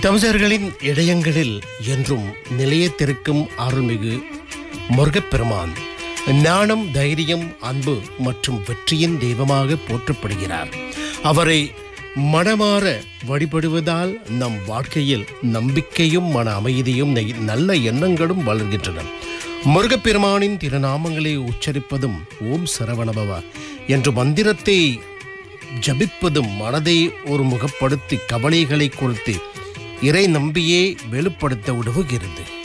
தமிழர்களின் இதயங்களில் என்றும் நிலையத்திருக்கும் அருள்மிகு முருகப்பெருமான் ஞானம் தைரியம் அன்பு மற்றும் வெற்றியின் தெய்வமாக போற்றப்படுகிறார் அவரை மனமாற வழிபடுவதால் நம் வாழ்க்கையில் நம்பிக்கையும் மன அமைதியும் நெய்- நல்ல எண்ணங்களும் வளர்கின்றன முருகப்பெருமானின் திருநாமங்களை உச்சரிப்பதும் ஓம் சரவணபவ என்ற மந்திரத்தை ஜபிப்பதும் மனதை ஒருமுகப்படுத்தி கவலைகளை கொடுத்து இறை நம்பியே வெளிப்படுத்த உதவுகிறது